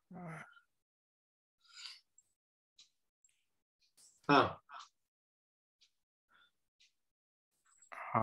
ஆ ஆ.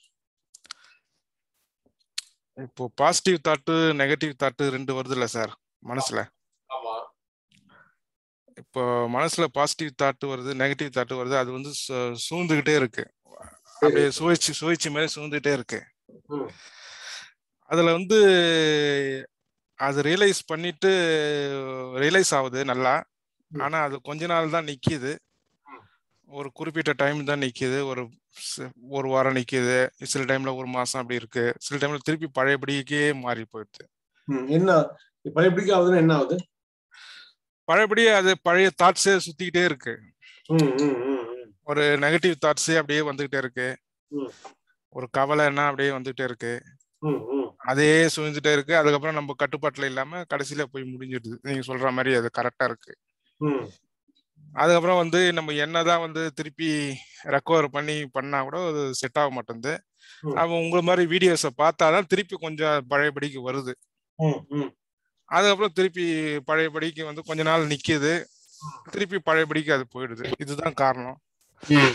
இப்போ positive thought negative thought ரெண்டு வருது இல்ல சார் மனசுல ஆமா இப்போ மனசுல பாசிட்டிவ் தாட்டு வருது நெகட்டிவ் தாட்டு வருது அது வந்து சு- சூழ்ந்துகிட்டே இருக்கு அப்படியே சுழற்சி சுழற்சி மாதிரி சூழ்ந்துகிட்டே இருக்கு ம். அதுல வந்து அது ரியலைஸ் பண்ணிட்டு ரியலைஸ் ஆகுது நல்லா ம். ஆனா அது கொஞ்ச நாள் தான் நிக்குது ம். ஒரு குறிப்பிட்ட டைம் தான் நிக்குது ஒரு ச- ஒரு வாரம் நிக்குது சில டைம்ல ஒரு மாசம் அப்படி இருக்கு சில டைம்ல திருப்பி பழையபடிக்கே மாறி போயிடுது ம், என்ன பழையபடிக்கு ஆகுதுன்னா என்ன ஆகுது பழையபடி அது பழைய தாட்ஸே சுத்திக்கிட்டே இருக்கு ம், ம், ம், ம். ஒரு நெகட்டிவ் தாட்ஸே அப்படியே வந்துகிட்டே இருக்கு ம். ஒரு கவலைன்னா அப்படியே வந்துகிட்டே இருக்கு ம், ம். அதே சுழிஞ்சுட்டே இருக்கு அதுக்கப்புறம் நம்ம கட்டுப்பாட்டுல இல்லாம கடைசியில போய் முடிஞ்சிடுது நீங்க சொல்ற மாதிரி அது கரெக்டா இருக்கு ம், அதுக்கப்புறம் வந்து நம்ம என்னதான் வந்து திருப்பி ரெக்கவர் பண்ணி பண்ணா கூட அது செட் ஆக மாட்டேங்குது ம். அவன் உங்க மாதிரி வீடியோஸை பார்த்தாதான் திருப்பி கொஞ்சம் பழையபடிக்கு வருது ம், ம். அதுக்கப்புறம் திருப்பி பழையபடிக்கு வந்து கொஞ்ச நாள் நிக்குது திருப்பி பழையபடிக்கு அது போயிடுது இதுதான் காரணம் ம்.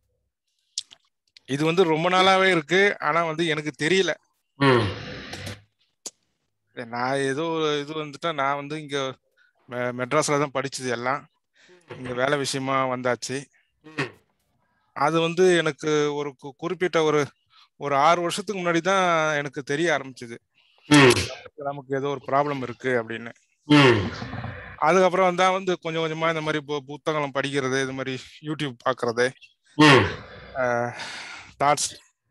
இது வந்து ரொம்ப நாளாவே இருக்கு ஆனா வந்து எனக்கு தெரியல ம். நான் ஏதோ ஒரு இது வந்துட்டா நான் வந்து இங்க மெ- மெட்ராஸ்ல தான் படிச்சது எல்லாம் இங்க வேலை விஷயமா வந்தாச்சு ம். அது வந்து எனக்கு ஒரு கு- குறிப்பிட்ட ஒரு ஒரு ஆறு வருஷத்துக்கு முன்னாடி தான் எனக்கு தெரிய ஆரம்பிச்சது ம். நமக்கு ஏதோ ஒரு ப்ராப்ளம் இருக்கு அப்படின்னு ம். அதுக்கப்புறம் தான் வந்து கொஞ்சம் கொஞ்சமா இந்த மாதிரி பு- புத்தகம் படிக்கிறது இது மாதிரி யூடியூப் பார்க்கறது ம். தாட்ஸ்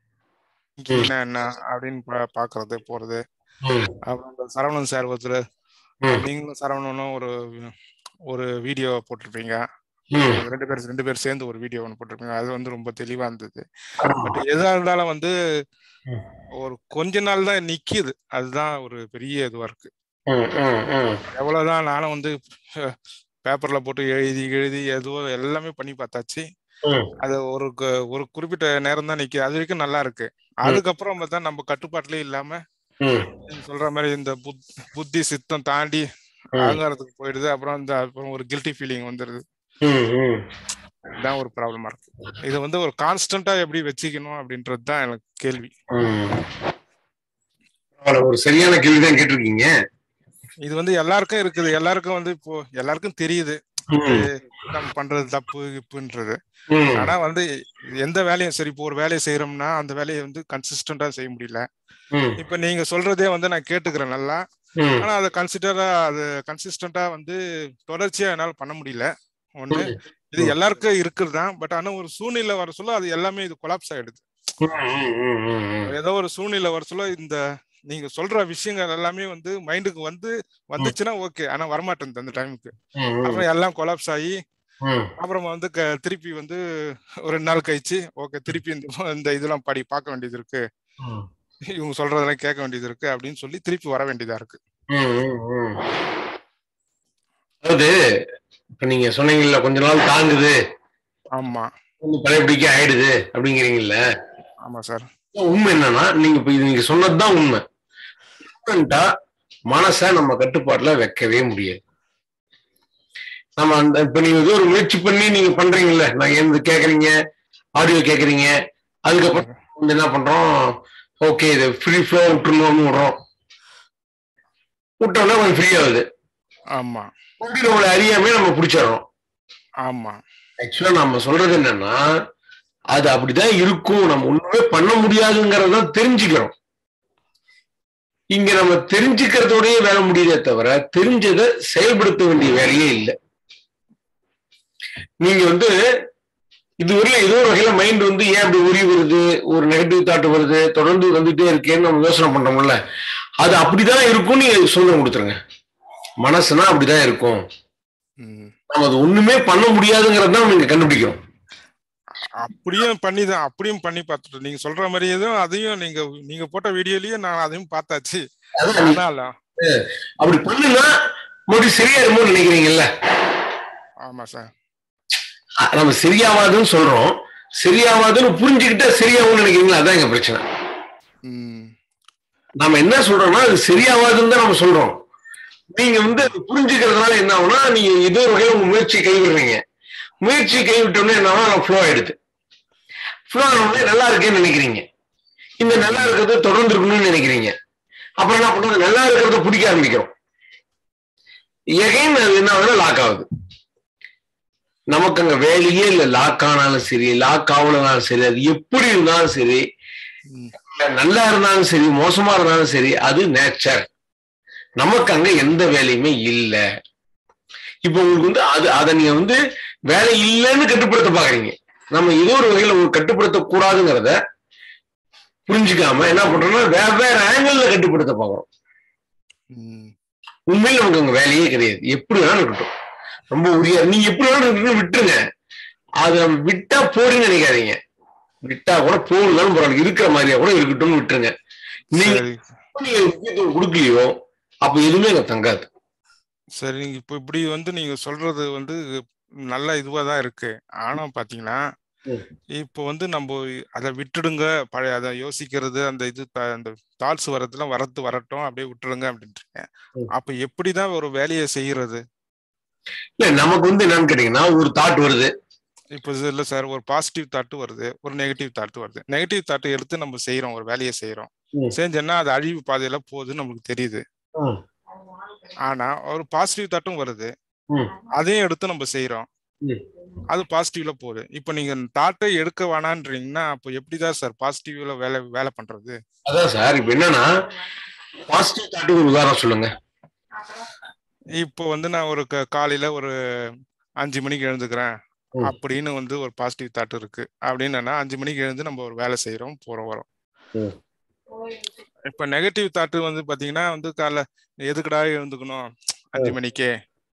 என்ன அப்படின்னு பா- பார்க்கறது போறது ம். அப்புறம் இந்த சரவணன் சார் ஒருத்தர் ம். நீங்களும் சரவணனும் ஒரு ஒரு வீடியோ போட்டிருப்பீங்க ம். ரெண்டு பேர் ரெண்டு பேர் சேர்ந்து ஒரு வீடியோ ஒன்று போட்டிருப்பீங்க அது வந்து ரொம்ப தெளிவா இருந்தது பட் எதா இருந்தாலும் வந்து ம். ஒரு கொஞ்ச நாள் தான் நிக்குது அதுதான் ஒரு பெரிய இதுவா இருக்கு ம். ம். ம். எவ்வளவுதான் நானும் வந்து பேப்பர்ல போட்டு எழுதி எழுதி எதுவோ எல்லாமே பண்ணி பார்த்தாச்சு ம். அது ஒரு கு- ஒரு குறிப்பிட்ட நேரம் தான் நிக்குது அது வரைக்கும் நல்லா இருக்கு அதுக்கப்புறம் பார்த்தா நம்ம கட்டுப்பாட்டுலயே இல்லாம ம். நீங்க சொல்ற மாதிரி இந்த புத்- புத்தி சித்தம் தாண்டி ம். அகங்காரத்துக்கு போயிடுது அப்புறம் இந்த அப்புறம் ஒரு கில்ட்டி ஃபீலிங் வந்துடுது ம். ம். இதுதான் ஒரு ப்ராப்ளமா இருக்கு இது வந்து ஒரு கான்ஸ்டன்டா எப்படி வச்சுக்கணும் அப்படின்றது தான் எனக்கு கேள்வி ம். பரவாயில்ல, ஒரு சரியான கேள்விதான் கேட்டிருக்கீங்க இது வந்து எல்லாருக்கும் இருக்குது எல்லாருக்கும் வந்து இப்போ எல்லாருக்கும் தெரியுது ம். நம்ம பண்றது தப்பு இப்புன்றது ம். ஆனா வந்து எந்த வேலையும் சரி இப்போ ஒரு வேலையை செய்யறோம்னா அந்த வேலையை வந்து கன்சிஸ்டண்டா செய்ய முடியல ம். இப்ப நீங்க சொல்றதே வந்து நான் கேட்டுக்கிறேன் நல்லா ம். ஆனா அதை கன்சிடரா அது கன்சிஸ்டண்டா வந்து தொடர்ச்சியா என்னால பண்ண முடியல ஒண்ணு இது எல்லாருக்கும் இருக்குது தான் பட் ஆனா ஒரு சூழ்நிலை வர சொல்ல அது எல்லாமே இது கொலாப்ஸ் ஆயிடுது ம். ம். ம். ம். ஏதோ ஒரு சூழ்நிலை வர சொல்ல இந்த நீங்க சொல்ற விஷயங்கள் எல்லாமே வந்து மைண்டுக்கு வந்து வந்துச்சுன்னா ஓகே ஆனா வரமாட்டேங்குது அந்த டைமுக்கு ம். அப்புறம் எல்லாம் கொலாப்ஸ் ஆகி ம். அப்புறம் வந்து க- திருப்பி வந்து ஒரு ரெண்டு நாள் கழிச்சு ஓகே திருப்பி இந்த இந்த இதெல்லாம் படி பார்க்க வேண்டியது இருக்கு ம். இவங்க சொல்றதெல்லாம் கேட்க வேண்டியது இருக்கு அப்படின்னு சொல்லி திருப்பி வர வேண்டியதா இருக்கு ம், ம், ம். அதாவது இப்ப நீங்க சொன்னீங்கல்ல கொஞ்ச நாள் தாங்குது ஆமா கொஞ்சம் பழையபடிக்கு ஆயிடுது அப்படிங்கிறீங்கல்ல ஆமா சார் உண்மை என்னன்னா நீங்க இப்ப இது நீங்க சொன்னதுதான் உண்மை Instant-ஆ மனசை நம்ம கட்டுப்பாட்டுல வைக்கவே முடியாது நம்ம அந்த இப்ப நீங்க ஏதோ ஒரு முயற்சி பண்ணி நீங்க பண்றீங்கல்ல நான் எழுந்து கேக்குறீங்க ஆடியோ கேக்குறீங்க அதுக்கப்புறம் வந்து என்ன பண்றோம் ஓகே இது ஃப்ரீ ஃப்ளோ விட்டுருணும்னு விடுறோம் விட்டோம்னா கொஞ்சம் ஃப்ரீ ஆகுது ஆமா அப்படி நம்மளை அறியாமே நம்ம பிடிச்சிடறோம் ஆமா ஆக்சுவலா நம்ம சொல்றது என்னன்னா அது அப்படிதான் இருக்கும் நம்ம ஒண்ணுமே பண்ண முடியாதுங்கிறத தெரிஞ்சுக்கிறோம் இங்க நம்ம தெரிஞ்சுக்கிறதோடய வேலை முடியுதே தவிர தெரிஞ்சதை செயல்படுத்த வேண்டிய வேலையே இல்லை நீங்க வந்து இதுவரை ஏதோ ஒரு வகையில மைண்ட் வந்து ஏன் அப்படி உரி வருது ஒரு நெகட்டிவ் தாட் வருது தொடர்ந்து வந்துட்டே இருக்கேன்னு நம்ம யோசனை பண்றோம்ல அது அப்படிதான் இருக்கும்னு நீங்க சுதந்திரம் கொடுத்துருங்க மனசுனா அப்படிதான் இருக்கும் ம். நம்ம அது ஒண்ணுமே பண்ண முடியாதுங்கிறத தான் நீங்க கண்டுபிடிக்கிறோம் அப்படியும் பண்ணி தான் அப்படியும் பண்ணி பார்த்துட்டு நீங்க சொல்ற மாதிரியே தான் அதையும் நீங்க நீங்க போட்ட வீடியோலயே நான் அதையும் பார்த்தாச்சு அதான் நீ- ஆனாலும் அப்படி பண்ணுனா மறுபடியும் சரியாயிருமோன்னு நினைக்கிறீங்கல்ல ஆமா சார் அ- நம்ம சரியாவாதுன்னு சொல்றோம் சரியாவாதுன்னு புரிஞ்சுக்கிட்டா சரியாகும்னு நினைக்கிறீங்களா அதான் எங்க பிரச்சனை ம் நம்ம என்ன சொல்றோம்னா அது சரியாவாதுன்னு தான் நம்ம சொல்றோம் நீங்க வந்து அது புரிஞ்சுக்கிறதுனால என்ன ஆகும்னா நீங்க ஏதோ ஒரு வகையில உங்க முயற்சியை கைவிடுறீங்க முயற்சி கைவிட்டோம்னா என்ன ஆகும் ஃப்ளோ ஆயிடுது ஃப்ளோ ஆனோடனே நல்லா இருக்கேன்னு நினைக்கிறீங்க இந்த நல்லா இருக்கிறது தொடர்ந்து இருக்கணும்னு நினைக்கிறீங்க அப்புறம் என்ன பண்றது நல்லா இருக்கிறத பிடிக்க ஆரம்பிக்கிறோம் எகைன் அது என்ன ஆகுதுன்னா லாக் ஆகுது நமக்கு அங்க வேலையே இல்ல லாக் ஆனாலும் சரி லாக் ஆகலனாலும் சரி அது எப்படி இருந்தாலும் சரி ம். நல்லா இருந்தாலும் சரி மோசமா இருந்தாலும் சரி அது நேச்சர் நமக்கு அங்க எந்த வேலையுமே இல்ல இப்ப உங்களுக்கு வந்து அது அதை நீங்க வந்து வேலை இல்லைன்னு கட்டுப்படுத்த பாக்குறீங்க நம்ம ஏதோ ஒரு வகையில உங்களுக்கு கட்டுப்படுத்த கூடாதுங்கிறத புரிஞ்சுக்காம என்ன பண்றோம்னா வெவ்வேறு ஆங்கிள் கட்டுப்படுத்த பாக்குறோம் ம். உண்மையில நமக்கு அங்க வேலையே கிடையாது எப்படி வேணாலும் இருக்கட்டும் ரொம்ப உரிய நீங்க எப்படி வேணாலும் இருக்கட்டும் விட்டுருங்க அதை விட்டா போடுன்னு நினைக்காதீங்க விட்டா கூட போடுதாலும் பரவாயில்ல இருக்கிற மாதிரியா கூட இருக்கட்டும்னு விட்டுருங்க நீங்க சரி நீங்க முக்கியத்துவம் கொடுக்கலையோ அப்ப எதுவுமே அங்க தங்காது சரி நீங்க இப்போ இப்படி வந்து நீங்க சொல்றது வந்து நல்ல இதுவா தான் இருக்கு ஆனா பாத்தீங்கன்னா ம். இப்போ வந்து நம்ம அதை விட்டுடுங்க பழைய அதை யோசிக்கிறது அந்த இது த- அந்த தாட்ஸ் வரதுலாம் வரது வரட்டும் அப்படியே விட்டுடுங்க அப்படின்றீங்க ம். அப்ப எப்படிதான் ஒரு வேலையை செய்யறது இல்ல நமக்கு வந்து என்னன்னு கேட்டீங்கன்னா ஒரு தாட் வருது இப்போ இது இல்லை சார் ஒரு பாசிட்டிவ் தாட்டு வருது ஒரு நெகட்டிவ் தாட்டு வருது நெகட்டிவ் தாட்டை எடுத்து நம்ம செய்றோம் ஒரு வேலையை செய்றோம் ம். செஞ்சோன்னா அது அழிவு பாதையில போகுதுன்னு நமக்கு தெரியுது ஆனா ஒரு பாசிட்டிவ் தாட்டும் வருது ம். அதையும் எடுத்து நம்ம செய்றோம் ம். அது பாசிட்டிவ்ல போகுது இப்போ நீங்க தாட்டை எடுக்க வேணான்றீங்கன்னா அப்போ எப்படிதான் சார் பாசிட்டிவ்ல வேலை வேலை பண்றது அதான் சார் இப்ப என்னன்னா பாசிட்டிவ் தாட்டுக்கு ஒரு உதாரணம் சொல்லுங்க இப்போ வந்து நான் ஒரு க- காலையில ஒரு அஞ்சு மணிக்கு எழுந்துக்கிறேன் ம். அப்படின்னு வந்து ஒரு பாசிட்டிவ் தாட் இருக்கு அப்படின்னு அஞ்சு மணிக்கு எழுந்து நம்ம ஒரு வேலை செய்றோம் போறோம் வரோம் ம். இப்ப நெகட்டிவ் தாட்டு வந்து பாத்தீங்கன்னா வந்து காலைல எதுக்குடா எழுந்துக்கணும் அஞ்சு மணிக்கே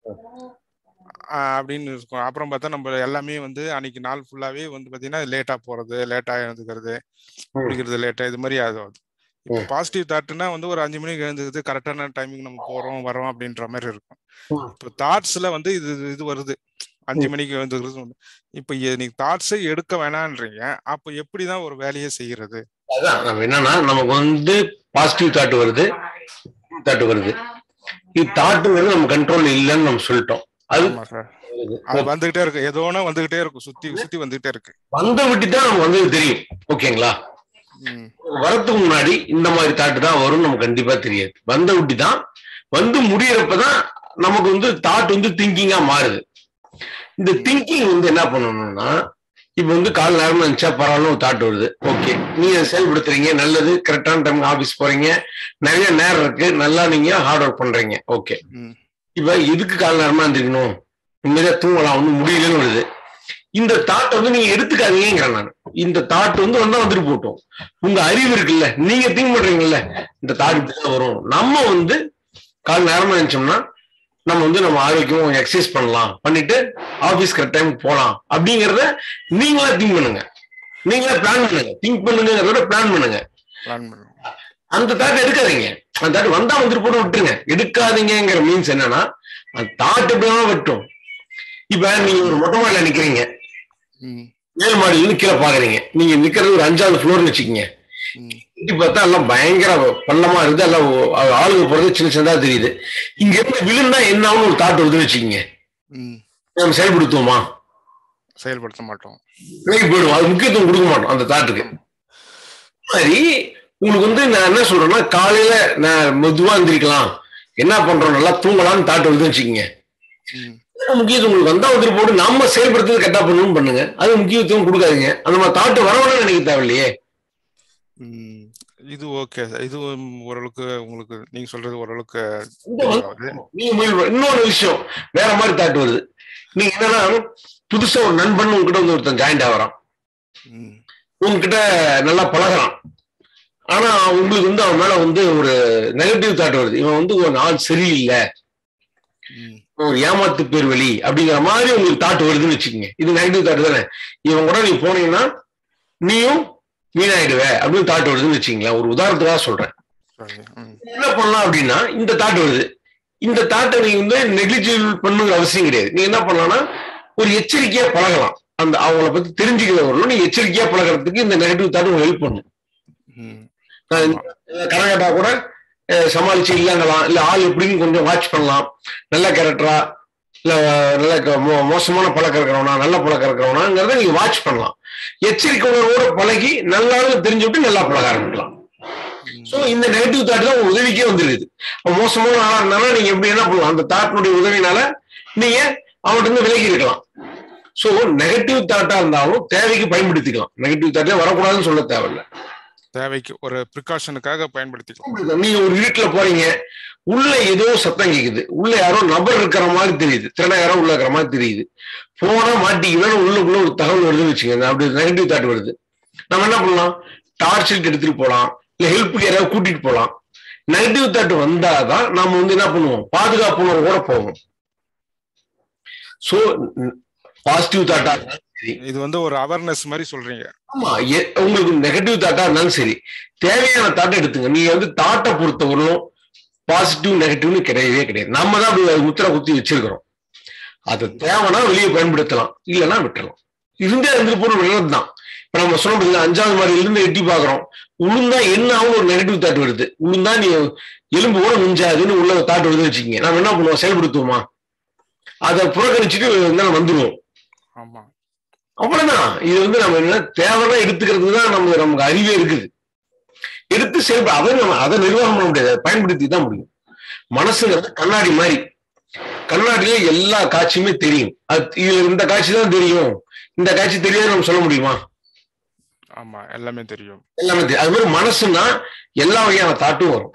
ஆஹ் அப்படின்னு இருக்கும் அப்புறம் பார்த்தா நம்ம எல்லாமே வந்து அன்னைக்கு நாள் ஃபுல்லாவே வந்து பாத்தீங்கன்னா லேட்டா போறது லேட்டா எழுந்துக்கிறது குடிக்கிறது லேட்டா இது மாதிரி ஆகுது இப்போ ம். பாசிட்டிவ் தாட்னா வந்து ஒரு அஞ்சு மணிக்கு எழுந்துக்கிறது கரெக்டான டைமிங் நம்ம போறோம் வரோம் அப்படின்ற மாதிரி இருக்கும் ம். இப்போ தாட்ஸ்ல வந்து இது இது வருது அஞ்சு மணிக்கு எழுந்துக்கிறது வந்து. இப்போ எ- நீங்க தாட்ஸை எடுக்க வேணான்றீங்க அப்போ எப்படிதான் ஒரு வேலையை செய்யறது அதான் நம்ம என்னன்னா நமக்கு வந்து பாசிட்டிவ் தாட் வருது தாட் வருது இது தாட்டுங்கிறது நம்ம கண்ட்ரோல் இல்லைன்னு நம்ம சொல்லிட்டோம் அது ஆமா சார் அது வந்துகிட்டே இருக்கு ஏதோ ஒண்ணு வந்துகிட்டே இருக்கும் சுத்தி சுத்தி வந்துகிட்டே இருக்கு வந்த விட்டு தான் நமக்கு வந்து தெரியும் ஓகேங்களா ம், வரதுக்கு முன்னாடி இந்த மாதிரி தாட்டு தான் வரும்னு நமக்கு கண்டிப்பா தெரியாது வந்த விட்டு தான் வந்து முடியறப்பதான் நமக்கு வந்து தாட் வந்து திங்கிங்கா மாறுது இந்த திங்கிங் வந்து என்ன பண்ணணும்னா இப்ப வந்து கால் நேரம் நினைச்சா பரவாயில்ல ஒரு தாட் வருது ஓகே நீங்க அதை செயல்படுத்துறீங்க நல்லது கரெக்டான டைம் ஆபீஸ் போறீங்க நிறைய நேரம் இருக்கு நல்லா நீங்க ஹார்ட் ஒர்க் பண்றீங்க ஓகே ம், இப்ப எதுக்கு கால் நேரமா இருந்திருக்கணும் உண்மையிலே தூங்கலாம் ஒன்றும் முடியலன்னு வருது இந்த தாட்டை வந்து நீங்க எடுத்துக்காதீங்கிறேன் நான் இந்த தாட் வந்து வந்தா வந்துட்டு போட்டோம் உங்க அறிவு இருக்குல்ல நீங்க திங்க் பண்றீங்கல்ல இந்த தாட் இப்படிதான் வரும் நம்ம வந்து கால் நேரமா நினைச்சோம்னா நம்ம வந்து நம்ம ஆரோக்கியம் எக்ஸசைஸ் பண்ணலாம் பண்ணிட்டு ஆபீஸ் கரெக்ட் டைம் போலாம் அப்படிங்கறத நீங்களா திங்க் பண்ணுங்க நீங்களா பிளான் பண்ணுங்க திங்க் பண்ணுங்கிறத விட பிளான் பண்ணுங்க plan பண்ணுவோம். அந்த தாட் எடுக்காதீங்க அந்த தாட் வந்தா வந்துட்டு போட்டு விட்டுருங்க எடுக்காதீங்கிற மீன்ஸ் என்னன்னா அந்த தாட் இப்படிதான் விட்டும் இப்ப நீங்க ஒரு மொட்டை மாடியில நிக்கிறீங்க ம், மேல் மாடியில இருந்து கீழே பாக்குறீங்க நீங்க நிக்கிறது ஒரு அஞ்சாவது ஃப்ளோர்னு வச்சுக்கோங்க ம், சுத்தி பார்த்தா எல்லாம் பயங்கர பள்ளமா இருக்குது எல்லாம் ஆ- ஆளுங்க போறது சின்ன சின்னதா தெரியுது இங்க இருந்து விழுந்தா என்ன ஆகும்னு ஒரு தாட் வருதுன்னு வச்சுக்கோங்க ம். நம்ம செயல்படுத்துவோமா செயல்படுத்த மாட்டோம் விலகி போயிடுவோம் அது முக்கியத்துவம் கொடுக்க மாட்டோம் அந்த தாட்டுக்கு மாதிரி உங்களுக்கு வந்து நான் என்ன சொல்றேன்னா காலையில நான் மெதுவா எந்திரிக்கலாம் என்ன பண்றோம் நல்லா தூங்கலாம்னு தாட்டு வருதுன்னு வச்சுக்கோங்க ம், முக்கியத்துவம் உங்களுக்கு வந்தா வந்துட்டு போட்டு நம்ம செயல்படுத்துறது கரெக்டா பண்ணணும் பண்ணுங்க அது முக்கியத்துவம் கொடுக்காதீங்க அந்த மாதிரி தாட்டு வரணும்னு நினைக்க தேவையில்லையே ம். இது ஓகே இது ஓரளவுக்கு உங்களுக்கு நீங்க சொல்றது ஓரளவுக்கு இந்த வந்து ஆகுது. நீங்க முயல் பண்ணு. இன்னொரு விஷயம் வேற மாதிரி தாட்டு வருது நீங்க என்னன்னா புதுசா ஒரு நண்பன் உங்ககிட்ட வந்து ஒருத்தன் ஜாயிண்ட் ஆகிறான் ம், உங்ககிட்ட நல்லா பழகுறான் ஆனா உங்களுக்கு வந்து அவன் மேல வந்து ஒரு நெகட்டிவ் தாட் வருது இவன் வந்து ஒரு ஆள் சரியில்லை ம், ஒரு ஏமாத்து பேர் வழி அப்படிங்கிற மாதிரி உங்களுக்கு தாட் வருதுன்னு வச்சுக்கோங்க இது நெகட்டிவ் தாட் தானே இவன் கூட நீ போனீங்கன்னா நீயும் வீணாயிடுவ அப்படின்னு தாட் வருதுன்னு வச்சுக்கங்களேன் ஒரு உதாரணத்துக்காக சொல்றேன் சரி, ம், என்ன பண்ணலாம் அப்படின்னா இந்த தாட் வருது இந்த தாட்டை நீங்க வந்து நெக்லிஜிபிள் பண்ணுங்கிற அவசியம் கிடையாது நீங்க என்ன பண்ணலாம்னா ஒரு எச்சரிக்கையா பழகலாம் அந்த அவங்கள பத்தி தெரிஞ்சுக்கிறது வரணும் நீ எச்சரிக்கையா பழகிறதுக்கு இந்த நெகட்டிவ் தாட் உங்களுக்கு ஹெல்ப் பண்ணும் ம். நான் இந்த கரகாட்டா கூட அஹ், சமாளிச்சு இல்லங்கலாம் இல்ல ஆள் எப்படின்னு கொஞ்சம் வாட்ச் பண்ணலாம் நல்ல கேரக்டரா இல்ல நல்ல க- மோ- மோசமான பழக்கம் இருக்கிறவனா நல்ல பழக்கம் இருக்கிறவனாங்கிறத நீங்க வாட்ச் பண்ணலாம் எச்சரிக்கை உணர்வோட பழகி நல்லாலும் தெரிஞ்சு விட்டு நல்லா பழக ஆரம்பிக்கலாம் சோ இந்த நெகட்டிவ் தாட் தான் உங்க உதவிக்கே வந்துருது அவன் மோசமான ஆளா இருந்தாலும் நீங்க எப்படி என்ன பண்ணலாம் அந்த தாட்டினுடைய உதவினால நீங்க அவன்கிட்ட இருந்து விலகி இருக்கலாம் சோ நெகட்டிவ் தாட்டா இருந்தாலும் தேவைக்கு பயன்படுத்திக்கலாம் நெகட்டிவ் தாட்டே வரக்கூடாதுன்னு சொல்ல தேவையில்ல தேவைக்கு ஒரு ப்ரிகாஷனுக்காக பயன்படுத்திக்கலாம் நீங்க ஒரு வீட்டுல போறீங்க உள்ள ஏதோ சத்தம் கேக்குது உள்ள யாரோ நபர் இருக்கிற மாதிரி தெரியுது திறனை யாரோ உள்ள இருக்கிற மாதிரி தெரியுது போனா மாட்டிக்குவேன் உள்ளுக்குள்ள ஒரு தகவல் வருதுன்னு வச்சுக்கோங்க அப்படி நெகட்டிவ் தாட் வருது நம்ம என்ன பண்ணலாம் டார்ச் லைட் எடுத்துட்டு போலாம் இல்ல ஹெல்ப்புக்கு யாராவது கூட்டிட்டு போலாம் நெகட்டிவ் தாட் வந்தாதான் நாம வந்து என்ன பண்ணுவோம் பாதுகாப்பு உணர்வோட போவோம் சோ பாசிட்டிவ் தாட்டா இது வந்து ஒரு அவேர்னஸ் மாதிரி சொல்றீங்க ஆமா எ- உங்களுக்கு நெகட்டிவ் தாட்டா இருந்தாலும் சரி தேவையான தாட்டை எடுத்துங்க நீங்க வந்து தாட்டை பொறுத்தவரையும் பாசிட்டிவ் நெகட்டிவ்னு கிடையவே கிடையாது நம்ம தான் அப்படி அது முத்திரை குத்தி வச்சிருக்கிறோம் அது தேவைன்னா வெளியே பயன்படுத்தலாம் இல்லைன்னா விட்டுறலாம் இருந்தே இருந்துட்டு போற நல்லது தான் இப்ப நம்ம சொன்ன பார்த்தீங்களா, அஞ்சாவது மாடியில இருந்து எட்டி பாக்குறோம் உளுந்தா என்ன ஆகும் ஒரு நெகட்டிவ் தாட் வருது உளுந்தா நீ எலும்பு கூட மிஞ்சாதுன்னு உள்ள தாட் வருதுன்னு வச்சுக்கோங்க நம்ம என்ன பண்ணுவோம் செயல்படுத்துவோமா அதை புறக்கணிச்சுட்டு இருந்தாலும் வந்துருவோம் ஆமா அவ்வளவுதான் இது வந்து நம்ம என்ன தேவைன்னா எடுத்துக்கிறது தான் நம்ம நமக்கு அறிவே இருக்குது எடுத்து செயல்பட அதை நம்ம அதை நிர்வாகம் பண்ண முடியாது அதை பயன்படுத்தி தான் முடியும் மனசுங்கிறது கண்ணாடி மாதிரி கண்ணாடியில எல்லா காட்சியுமே தெரியும் அது இதுல இந்த காட்சி தான் தெரியும் இந்த காட்சி தெரியாது நம்ம சொல்ல முடியுமா ஆமா எல்லாமே தெரியும் எல்லாமே தெரியும் அது மாதிரி மனசுன்னா எல்லா வகையான தாட்டும் வரும்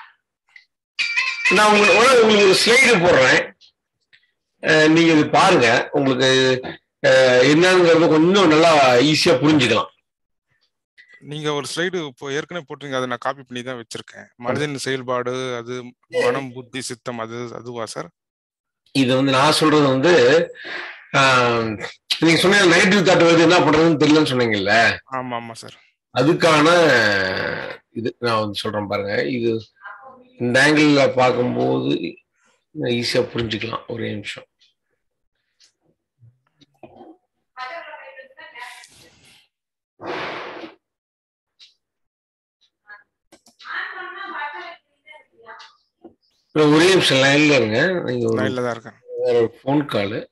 நான் உங்களுக்கு ஒரு- உங்களுக்கு ஒரு ஸ்லைடு போடுறேன் அஹ் நீங்க இது பாருங்க உங்களுக்கு அஹ் என்னங்கிறத கொஞ்சம் நல்லா ஈஸியா புரிஞ்சுக்கலாம் நீங்க ஒரு ஸ்லைடு இப்போ ஏற்கனவே போட்டீங்க அதை நான் காப்பி பண்ணி தான் வச்சிருக்கேன் மனிதன் செயல்பாடு அது மனம் புத்தி சித்தம் அது அதுவா சார் இது வந்து நான் சொல்றது வந்து ஆஹ், நீங்க சொன்ன நெகட்டிவ் தாட் வருது என்ன பண்றதுன்னு தெரியலன்னு சொன்னீங்கல்ல ஆமா ஆமா சார் அதுக்கான இது நான் வந்து சொல்றேன் பாருங்க இது இந்த ஆங்கிள் பார்க்கும்போது ஈஸியா புரிஞ்சுக்கலாம் ஒரே நிமிஷம் இல்ல, ஒரே நிமிஷம் லைன்ல இருங்க நீங்க ஒரு லைன்ல தான் இருக்கேன் வேற ஒரு ஃபோன் காலு